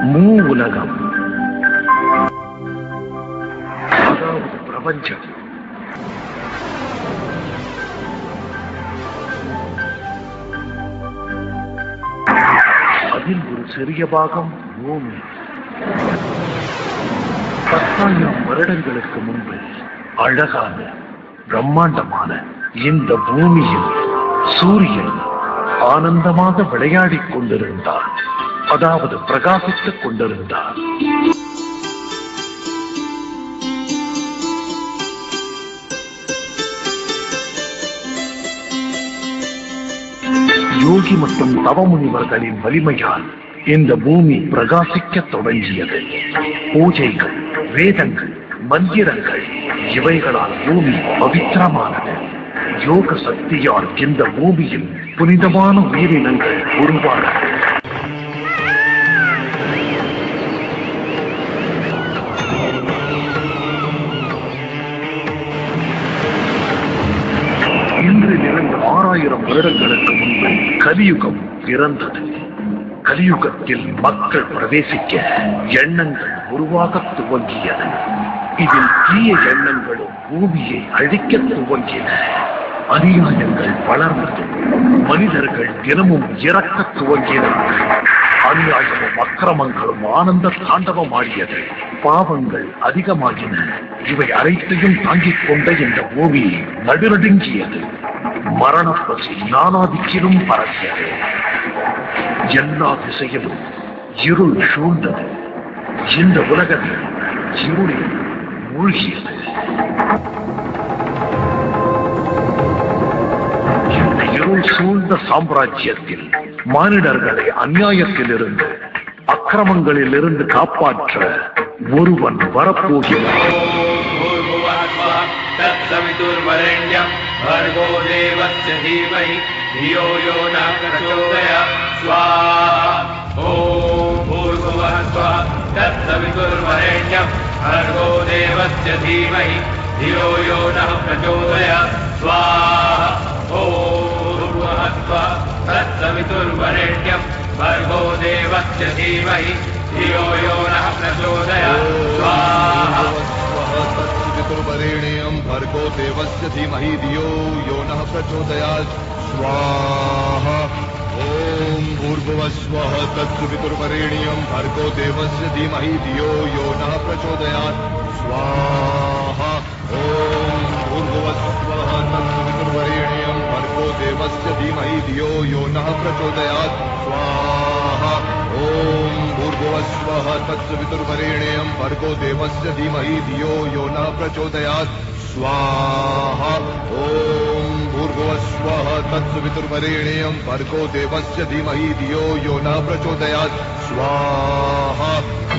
மூ உலகம் அதாவது பிரபஞ்சம் அதில் ஒரு சிறிய பாகம் பூமி பத்தாயிரம் வருடங்களுக்கு முன்பு அழகான பிரம்மாண்டமான இந்த பூமியில் சூரியன் ஆனந்தமாக விளையாடிக் கொண்டிருந்தார் அதாவது பிரகாசித்துக் கொண்டிருந்தார் யோகி மற்றும் தவமுனிவர்களின் வலிமையால் இந்த பூமி பிரகாசிக்கத் தொடங்கியது பூஜைகள் வேதங்கள் மந்திரங்கள் இவைகளால் பூமி பவித்திரமானது யோக சக்தியால் இந்த பூமியில் புனிதமான உயிரினங்கள் உருவானது இன்றிலிருந்து ஆறாயிரம் வருடங்களுக்கு முன்பு கலியுகம் பிறந்தது கலியுகத்தில் மக்கள் பிரவேசிக்க எண்ணங்கள் உருவாக துவங்கியது இதில் தீய எண்ணங்களும் பூமியை அழிக்க துவங்கின அநியாயங்கள் வளர்ந்தது மனிதர்கள் தினமும் இறக்க துவங்கினார்கள் அநியாயமும் அக்கிரமங்களும் ஆனந்த தாண்டவம் ஆடியது பாவங்கள் அதிகமாகின இவை அனைத்தையும் தாங்கிக் கொண்ட இந்த பூமி நடுநடுங்கியது மரணப்பசி நானாதிக்கிலும் பரவியது எல்லா திசையிலும் இருள் சூழ்ந்தது இந்த உலகமே இருளில் மூழ்கியது இந்த இருள் சூழ்ந்த சாம்ராஜ்யத்தில் மானிடர்களை அநியாயத்திலிருந்து அக்கிரமங்களிலிருந்து காப்பாற்ற ஒருவன் வரப்போகிறான் तत्सवितुर्वरेण्यम् भर्गो देवस्य धीमहि धियो यो न प्रचोदयात् स्वाहा ॐ भूर्भुवः स्वः तत्सवितुर्वरेण्यम् भर्गो देवस्य धीमहि धियो यो नः प्रचोदयात् स्वाहा ॐ भूर्भुवः स्वः तत्सवितुर्वरेण्यम् भर्गो देवस्य धीमहि धियो यो नः प्रचोदयात् स्वाहा पितुर्वरेण्यं भर्गो देवस्य धीमहि धियो यो नः प्रचोदयात् स्वाहा ॐ भूर्भुवस्वः तत्सुवितुर्वरेण्यं भर्गो देवस्य धीमहि धियो यो नः प्रचोदयात् स्वाहा ॐ भूर्भुवस्वः तत्सुवितुर्वरेण्यं भर्गो देवस्य धीमहि धियो यो नः प्रचोदयात् स्वाहा ॐ भूर्भुवस्वः तत्सवितुर्वरेण्यं भर्गो देवस्य धीमहि धियो यो नः प्रचोदयात् स्वाहा ॐ भूर्भुवस्वः तत्सवितुर्वरेण्यं भर्गो देवस्य धीमहि धियो यो नः प्रचोदयात् स्वाहा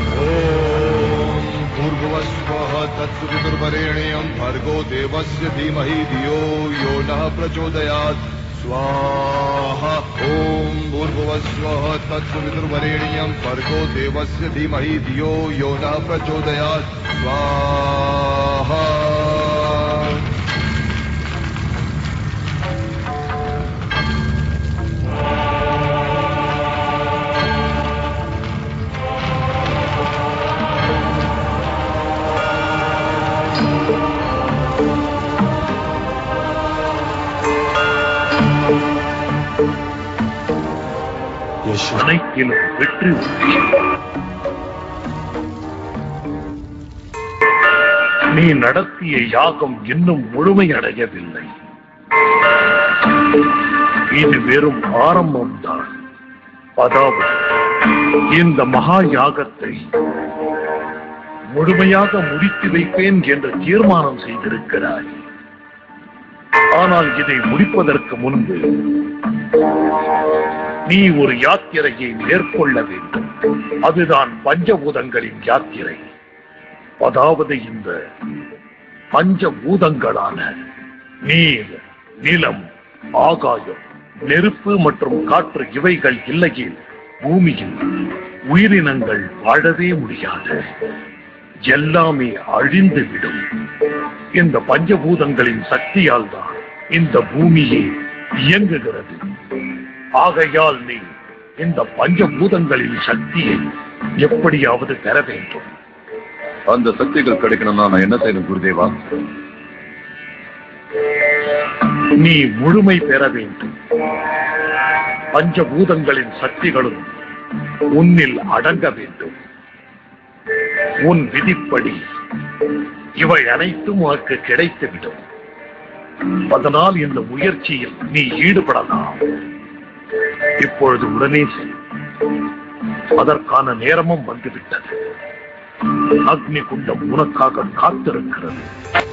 ॐ भूर्भुवस्वः तत्सवितुर्वरेण्यं भर्गो देवस्य धीमहि धियो यो नः प्रचोदयात् स्वाहा ॐ भूर्भुवस्वः तत्सवितुर्वरेण्यं भर्गो देवस्य धीमहि धियो यो नः प्रचोदयात् स्वाहा அனைத்திலும் வெற்றி உண்டு நீ நடத்திய யாகம் இன்னும் முழுமையடையவில்லை இது வெறும் ஆரம்பம்தான் அதாவது இந்த மகா யாகத்தை முழுமையாக முடித்து வைப்பேன் என்று தீர்மானம் செய்திருக்கிறாய் ஆனால் இதை முடிப்பதற்கு முன்பு நீ ஒரு யாத்திரையை மேற்கொள்ள வேண்டும் அதுதான் பஞ்சபூதங்களின் யாத்திரை அதாவது இந்த பஞ்சபூதங்களான நீர் நிலம் ஆகாயம் நெருப்பு மற்றும் காற்று இவைகள் இல்லையில் பூமியில் உயிரினங்கள் வாழவே முடியாது எல்லாமே அழிந்து விடும் இந்த பஞ்சபூதங்களின் சக்தியால் தான் இந்த பூமியே இயங்குகிறது ஆகையால் நீ இந்த பஞ்சபூதங்களின் சக்தியை எப்படியாவது பெற வேண்டும் அந்த சக்திகள் கிடைக்கணும்னா நான் என்ன செய்யணும் குருதேவா நீ முழுமை பெற வேண்டும் பஞ்சபூதங்களின் சக்திகளும் உன்னில் அடங்க வேண்டும் உன் விதிப்படி இவை அனைத்தும் உனக்கு கிடைத்துவிடும் அதனால் இந்த முயற்சியில் நீ ஈடுபடலாம் இப்பொழுது உடனே செல் அதற்கான நேரமும் வந்துவிட்டது அக்னி குண்டம் உனக்காக காத்திருக்கிறது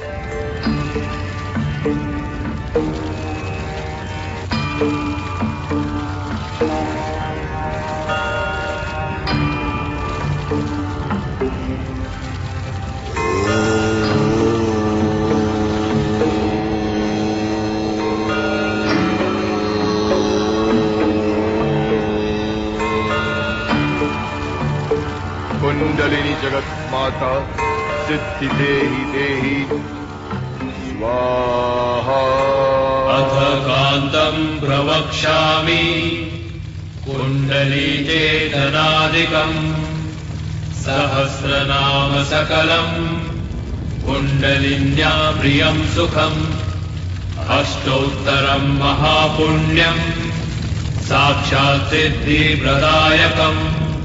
कुंडलिनी जगत माता सिद्धि देहि देहि स्वाहा अथ कान्तम् प्रवक्ष्यामि कुण्डली चेतनादिकम् सहस्रनाम सकलम् कुण्डलिन्या प्रियम् सुखम् अष्टोत्तरम् महापुण्यम् साक्षात् सिद्धिप्रदायकम्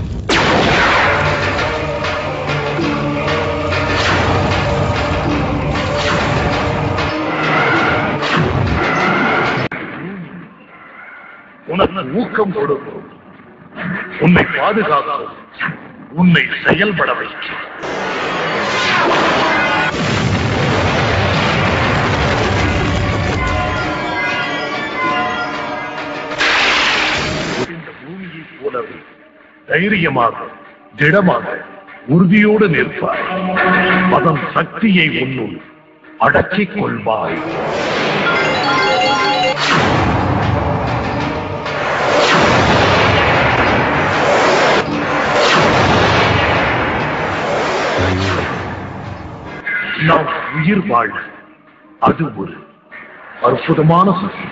உனக்கு ஊக்கம் கொடுக்கும் உன்னை பாதுகாக்கும் உன்னை செயல்பட வைக்கும் இந்த பூமியைப் போலவே தைரியமாக திடமாக உறுதியோடு நிற்பாய் அதன் சக்தியை உன்னுள் அடக்கிக் கொள்வாய் நாம் உயிர் வாழ அது ஒரு அற்புதமான சக்தி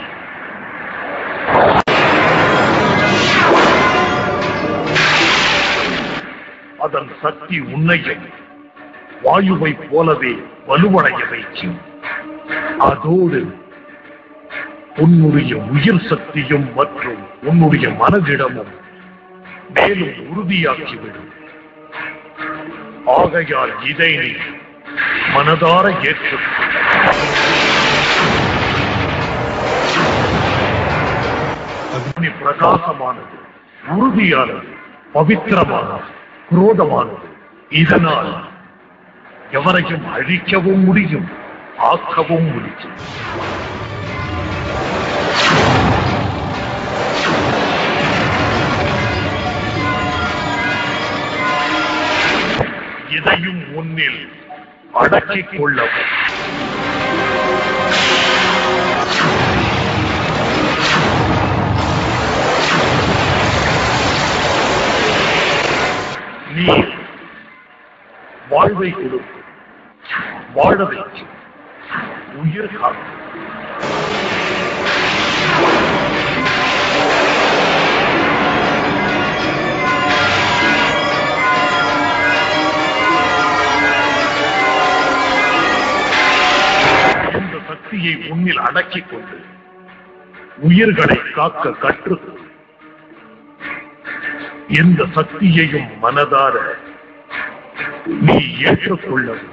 அதன் சக்தி உன்னையும் வாயுவைப் போலவே வலுவடைய வைக்கும் அதோடு உன்னுடைய உயிர் சக்தியும் மற்றும் உன்னுடைய மனதிடமும் மேலும் உறுதியாக்கிவிடும் ஆகையால் இதை நீ மனதார ஏற்றுக் அக்னி பிரகாசமானது உறுதியானது பவித்திரமானது குரோதமானது இதனால் எவரையும் அழிக்கவும் முடியும் ஆக்கவும் முடியும் இதையும் முன்னில் அடக்கிக் கொள்ளவும் நீ வாழ்வை கொடுக்கும் வாழ வைக்கும் உயிர் காக்கும் இந்த சக்தியை உன்னில் அடக்கிக் கொண்டு உயிர்களை காக்க கற்றுக்கொள் எந்த சக்தியையும் மனதார நீ ஏற்றுக்கொள்ளவும்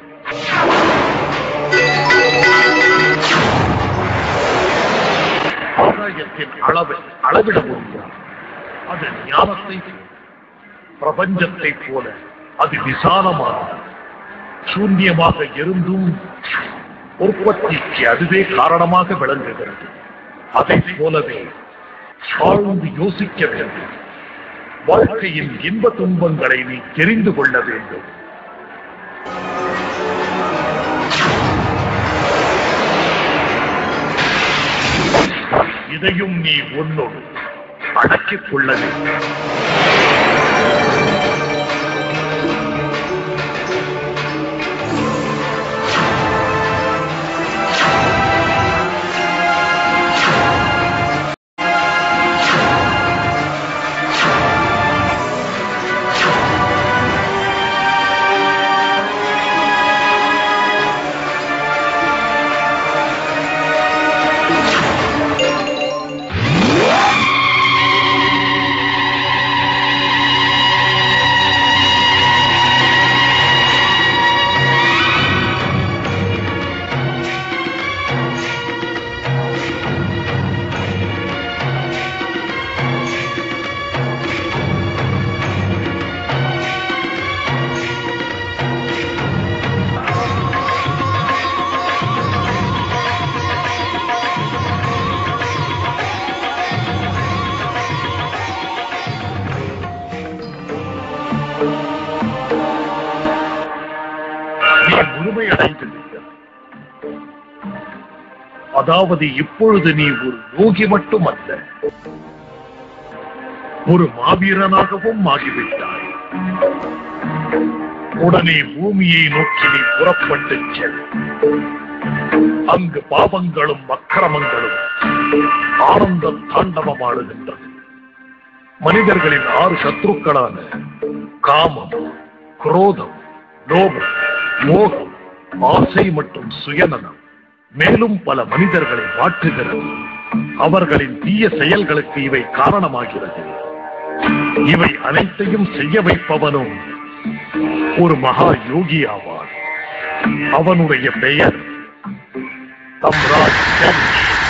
ஆதாயத்தின் அளவை அளவிட முடியாது அது ஞானத்தை பிரபஞ்சத்தை போல அது விசாலமானது சூன்யமாக இருந்தும் உற்பத்திக்கு அதுவே காரணமாக விளங்குகிறது அதைப் போலவே ஆழ்ந்து யோசிக்க வேண்டும் வாழ்க்கையின் இன்ப துன்பங்களை நீ தெரிந்து கொள்ள வேண்டும் இதையும் நீ உன்னோடு அடக்கிக் கொள்ள வேண்டும் முழுமையடைந்து விட்டது அதாவது இப்பொழுது நீ ஒரு யோகி மட்டுமல்ல ஒரு மாவீரனாகவும் ஆகிவிட்டாய் உடனே பூமியை நோக்கி நீ புறப்பட்டு செல் அங்கு பாவங்களும் அக்கிரமங்களும் ஆனந்த தாண்டவமாடுகின்றது மனிதர்களின் ஆறு சத்துருக்களான காமம் குரோதம் லோபம் மோகம் ஆசை மற்றும் சுயநலம் மேலும் பல மனிதர்களை மாற்றுகிறது அவர்களின் தீய செயல்களுக்கு இவை காரணமாகிறது இவை அனைத்தையும் செய்ய வைப்பவனும் ஒரு மகா யோகி ஆவார் அவனுடைய பெயர் தம்ராஜ் சென்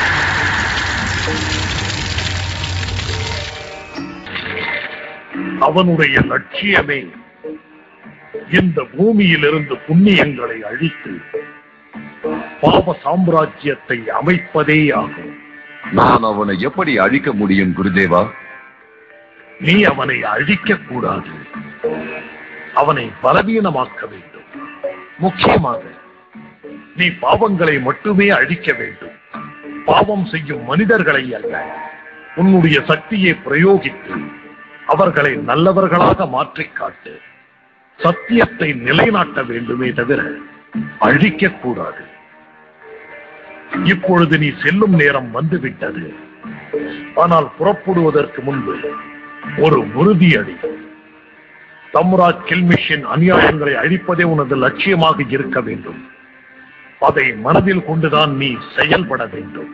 அவனுடைய லட்சியமே இந்த பூமியிலிருந்து புண்ணியங்களை அழித்து பாவ சாம்ராஜ்யத்தை அமைப்பதே ஆகும் நான் அவனை எப்படி அழிக்க முடியும் குருதேவா நீ அவனை அழிக்க கூடாது அவனை பலவீனமாக்க வேண்டும் முக்கியமாக நீ பாவங்களை மட்டுமே அழிக்க வேண்டும் பாவம் செய்யும் மனிதர்களை அல்ல உன்னுடைய சக்தியை பிரயோகித்து அவர்களை நல்லவர்களாக மாற்றிக் காட்டு சத்தியத்தை நிலைநாட்ட வேண்டுமே தவிர அழிக்க கூடாது இப்பொழுது நீ செல்லும் நேரம் வந்துவிட்டது ஆனால் புறப்படுவதற்கு முன்பு ஒரு உறுதியடி தம்ராஜ் கில்மிஷின் அநியாயங்களை அழிப்பதே உனது லட்சியமாக இருக்க வேண்டும் அதை மனதில் கொண்டுதான் நீ செயல்பட வேண்டும்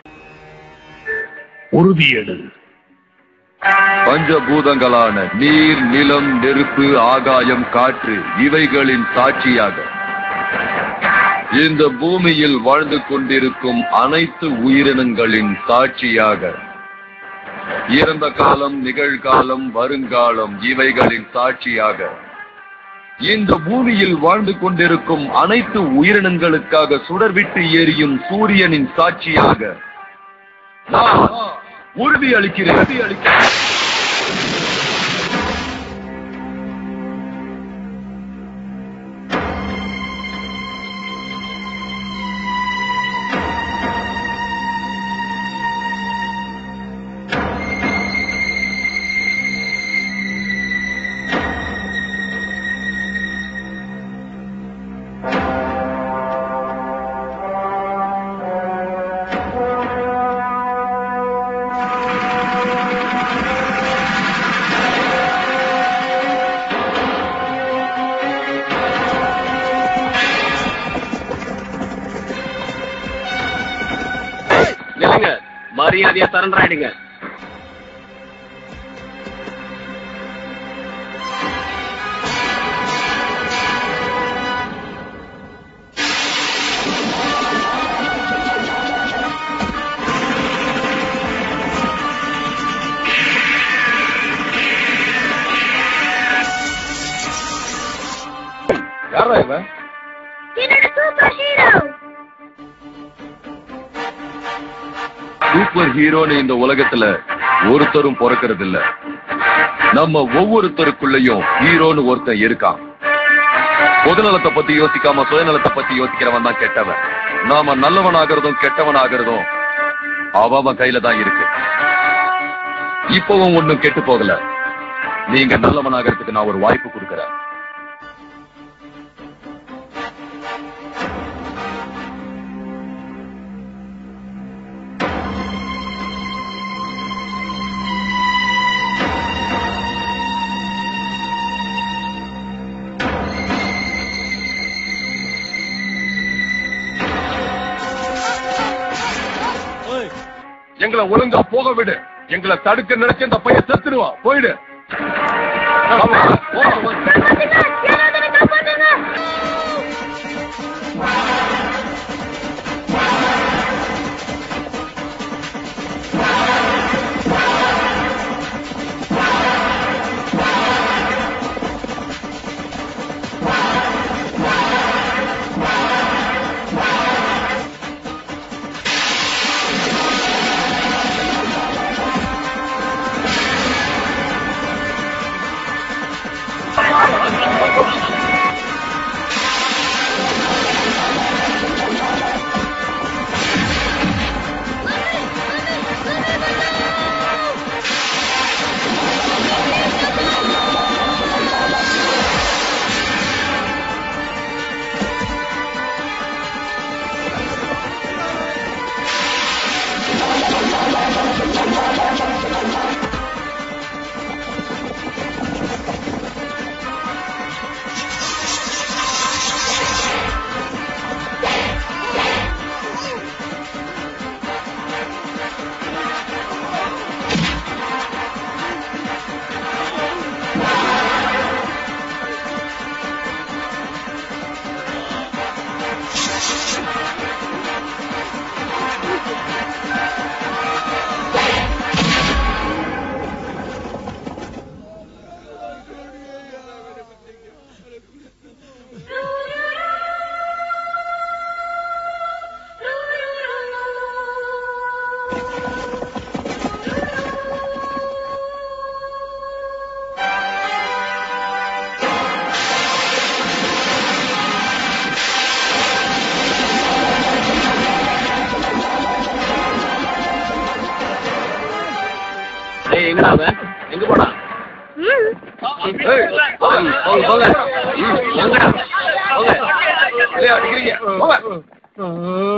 உறுதியெடு பஞ்சபூதங்களான நீர் நிலம் நெருப்பு ஆகாயம் காற்று இவைகளின் சாட்சியாக இந்த பூமியில் வாழ்ந்து கொண்டிருக்கும் அனைத்து உயிரினங்களின் சாட்சியாக இறந்த காலம் நிகழ்காலம் வருங்காலம் இவைகளின் சாட்சியாக இந்த பூமியில் வாழ்ந்து கொண்டிருக்கும் அனைத்து உயிரினங்களுக்காக சுடர்விட்டு எரியும் சூரியனின் சாட்சியாக நான் உறுதி அளிக்கிறேன் உறுதி அளிக்கிறேன் நில்லுங்க மரியாதையா சரண்டர் ஆயிடுங்க யாரா இவன் என்னோட சூப்பர் ஹீரோ சூப்பர் ஹீரோன்னு இந்த உலகத்துல ஒருத்தரும் பிறக்கிறது இல்ல நம்ம ஒவ்வொருத்தருக்குள்ளயும் ஹீரோன்னு ஒருத்தன் இருக்கான் பொதுநலத்தை பத்தி யோசிக்காம சுயநலத்தை பத்தி யோசிக்கிறவன் தான் கெட்டவன் நாம நல்லவன் ஆகிறதும் கெட்டவன் ஆகிறதும் அவன் அவன் கையில தான் இருக்கு இப்பவும் ஒண்ணும் கெட்டு போகல நீங்க நல்லவன் ஆகிறதுக்கு நான் ஒரு வாய்ப்பு கொடுக்கறேன் எங்களை ஒழுங்கா போக விடு எங்களை தடுக்க நினைச்சு இந்த பையன் செத்துடுவான் போயிடு ஆமா, போ, போ. காப்பாத்துங்க யாராவது காப்பாத்துங்க ஆ ஏய் எங்கடா அவன் எங்க போனா ம். ஏய், போங்க, போங்க, போங்க. ம், போங்கடா. போங்க. ஏய், அடிக்கிறீங்க. போங்க.